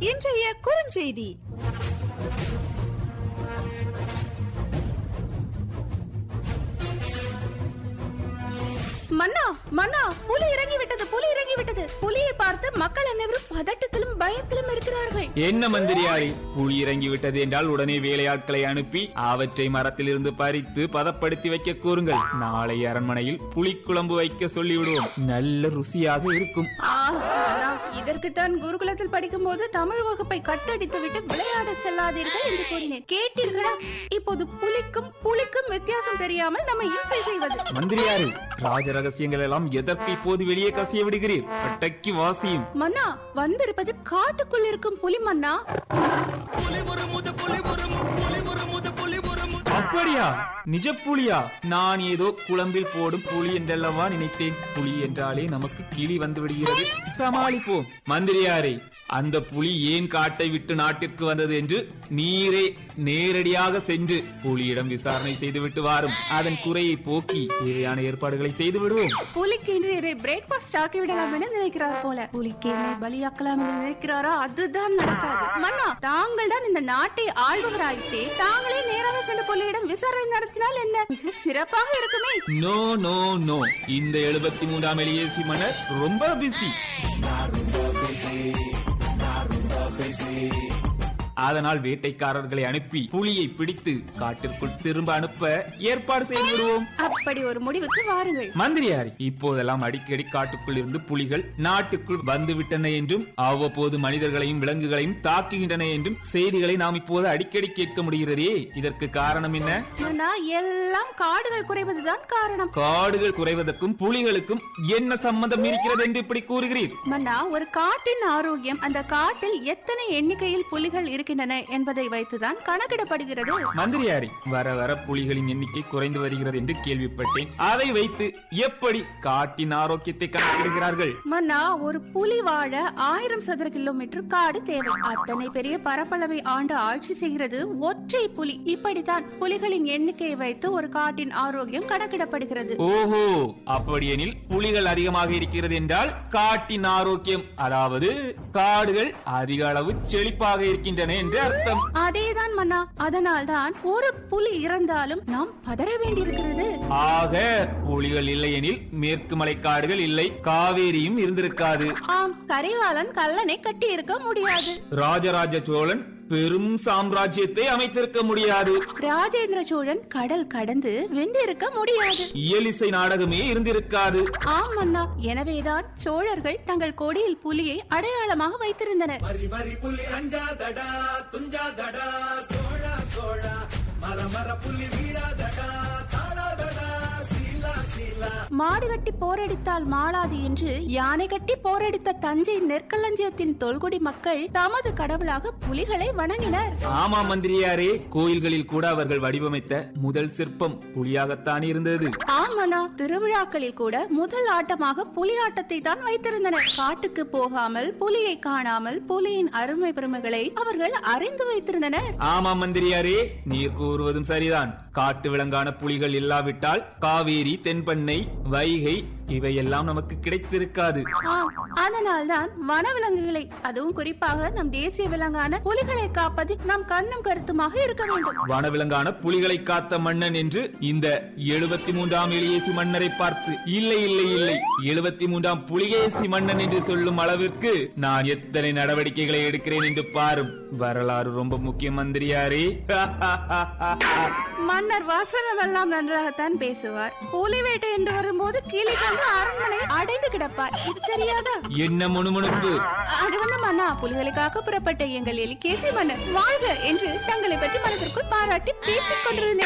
இன்றைய குறுஞ்செய்தி மன்னா மன்னா புலி இறங்கி விட்டது புலி இறங்கி விட்டது புலியை பார்த்து மக்கள் அனைவரும் பதட்டத்திலும் பயத்திலும் இருக்கிறார்கள் என்ன மந்திரியாரி புலி இறங்கி விட்டது என்றால் உடனே வேலையாட்களை அனுப்பி அவற்றை மரத்திலிருந்து பறித்து பதப்படுத்தி வைக்க கூறுங்கள் நாளை அரண்மனையில் புலிக்குழம்பு வைக்க சொல்லிவிடுவோம் நல்ல ருசியாக இருக்கும் ஆ, மன்னா இதற்குத்தான் குருகுலத்தில் படிக்கும் போது தமிழ் வகுப்பை கட்டடித்து விட்டு விளையாட செல்லாதீர்கள் என்று கூறினேன் கேட்டீர்களா இப்போது புலிக்கும் புலிக்கும் வித்தியாசம் தெரியாமல் நம்ம இம்சை செய்வது மந்திரியாரி ராஜ ரகசியங்கள் எல்லாம் எதற்கு இப்போது வெளியே கசிய விடுகிறீர் அட்டைக்கு வாசியும் மன்னா வந்திருப்பது காட்டுக்குள் இருக்கும் புலி மன்னா அப்படியா நிஜ புலியா நான் ஏதோ குழம்பில் போடும் புலி என்றல்லவா நினைத்தேன் புலி என்றாலே நமக்கு கிளி வந்து விடுகிறது சமாளிப்போம் மந்திரியாரே அந்த புலி ஏன் காட்டை விட்டு நாட்டிற்கு வந்தது என்று நீரே நேரடியாக சென்று புலியிடம் விசாரணை செய்துவிட்டு வாரும் அதன் குறையை போக்கி தேவையான ஏற்பாடுகளை செய்து விடுவோம் புலிக்கு இன்று பிரேக்பாஸ்ட் ஆக்கி விடலாம் என நினைக்கிறார் போல புலிக்கு என்னை பலியாக்கலாம் என நினைக்கிறாரா அதுதான் நடக்காது மன்னா தாங்கள் தான் இந்த நாட்டை ஆள்பவராயிட்டே தாங்களே நேராக சென்று புலியிடம் விசாரணை நடத்தினால் என்ன மிக சிறப்பாக இருக்குமே நோ நோ நோ இந்த எழுபத்தி மூன்றாம் எலியேசி மன்னர் ரொம்ப பிஸி அதனால் வேட்டைக்காரர்களை அனுப்பி புலியை பிடித்து காட்டிற்குள் திரும்ப அனுப்ப ஏற்பாடு செய்து விடுவோம் அப்படி ஒரு முடிவுக்கு வாருங்கள் மந்திரியாரி இப்போதெல்லாம் அடிக்கடி காட்டுக்குள் இருந்து புலிகள் நாட்டுக்குள் வந்து விட்டன என்றும் அவ்வப்போது மனிதர்களையும் விலங்குகளையும் தாக்குகின்றன என்றும் செய்திகளை நாம் இப்போது அடிக்கடி கேட்க முடிகிறதே இதற்கு காரணம் என்ன மன்னா எல்லாம் காடுகள் குறைவதுதான் காரணம் காடுகள் குறைவதற்கும் புலிகளுக்கும் என்ன சம்பந்தம் இருக்கிறது என்று இப்படி கூறுகிறீர் மன்னா ஒரு காட்டின் ஆரோக்கியம் அந்த காட்டில் எத்தனை எண்ணிக்கையில் புலிகள் இருக்கின்றன என்பதை வைத்துதான் கணக்கிடப்படுகிறது மந்திரியாரி வர வர புலிகளின் எண்ணிக்கை குறைந்து வருகிறது என்று கேள்விப்பட்டேன் அதை வைத்து எப்படி காட்டின் ஆரோக்கியத்தை கணக்கிடுகிறார்கள் மன்னா ஒரு புலி வாழ ஆயிரம் சதுர கிலோமீட்டர் காடு தேவை அத்தனை பெரிய பரப்பளவை ஆண்டு ஆட்சி செய்கிறது ஒற்றை புலி இப்படித்தான் புலிகளின் எண்ணிக்கையை வைத்து ஒரு காட்டின் ஆரோக்கியம் கணக்கிடப்படுகிறது ஓஹோ அப்படியெனில் புலிகள் அதிகமாக இருக்கிறது என்றால் காட்டின் ஆரோக்கியம் அதாவது காடுகள் அதிக அளவு செழிப்பாக இருக்கின்றன என்று அர்த்தம் அதேதான் மன்னா அதனால்தான் ஒரு புலி இறந்தாலும் நாம் பதற வேண்டியிருக்கிறது ஆக புலிகள் இல்லையெனில் மேற்கு மலை காடுகள் இல்லை காவேரியும் இருந்திருக்காது ஆம் கரிகாலன் கல்லனை கட்டி இருக்க முடியாது ராஜராஜ சோழன் பெரும் சாம்ராஜ்யத்தை அமைத்திருக்க முடியாது ராஜேந்திர சோழன் கடல் கடந்து வென்றிருக்க முடியாது இயலிசை நாடகமே இருந்திருக்காது ஆம் மன்னா எனவேதான் சோழர்கள் தங்கள் கொடியில் புலியை அடையாளமாக வைத்திருந்தனர் வரி வரி புலி அஞ்சாதடா துஞ்சாதடா சோழ சோழ மர மர புலி வீழாதடா தாழாதடா சீலா சீலா மாடு கட்டி போரடித்தால் மாளாது என்று யானை கட்டி போரடித்த தஞ்சை நெற்களஞ்சியத்தின் தொல்குடி மக்கள் தமது கடவுளாக புலிகளை வணங்கினர் ஆமா மந்திரியாரே கோயில்களில் கூட அவர்கள் வடிவமைத்த முதல் சிற்பம் புலியாகத்தான் இருந்தது ஆமனா திருவிழாக்களில் கூட முதல் ஆட்டமாக புலி ஆட்டத்தை தான் வைத்திருந்தனர் காட்டுக்கு போகாமல் புலியை காணாமல் புலியின் அருமை பெருமைகளை அவர்கள் அறிந்து வைத்திருந்தனர் ஆமா மந்திரியாரே நீர் கூறுவதும் சரிதான் காட்டு விலங்கான புலிகள் இல்லாவிட்டால் காவேரி தென்பண்ணை வைகை இவையெல்லாம் நமக்கு கிடைத்திருக்காது ஆம் அதனால்தான் வனவிலங்குகளை அதுவும் குறிப்பாக நம் தேசிய விலங்கான புலிகளை காப்பதில் நாம் கண்ணும் கருத்துமாக இருக்க வேண்டும் வனவிலங்கான புலிகளை காத்த மன்னன் என்று இந்த எழுபத்தி மூன்றாம் எலியேசி மன்னரை பார்த்து இல்லை இல்லை இல்லை எழுபத்தி மூன்றாம் புலிகேசி மன்னன் என்று சொல்லும் அளவிற்கு நான் எத்தனை நடவடிக்கைகளை எடுக்கிறேன் என்று பாரும் வரலாறு ரொம்ப முக்கிய மந்திரியாரே மன்னர் வசனம் எல்லாம் நன்றாகத்தான் பேசுவார் புலி வேட்டை என்று வரும்போது கீழே வந்து அரண்மனை அடைந்து கிடப்பார் இது தெரியாதா என்ன முணுமுணுப்பு அது வந்து மன்னா புலிகளுக்காக புறப்பட்ட எங்கள் எலிகேசி மன்னர் வாழ்க என்று தங்களை பற்றி மனதிற்குள் பாராட்டி பேசிக் கொண்டிருந்தேன்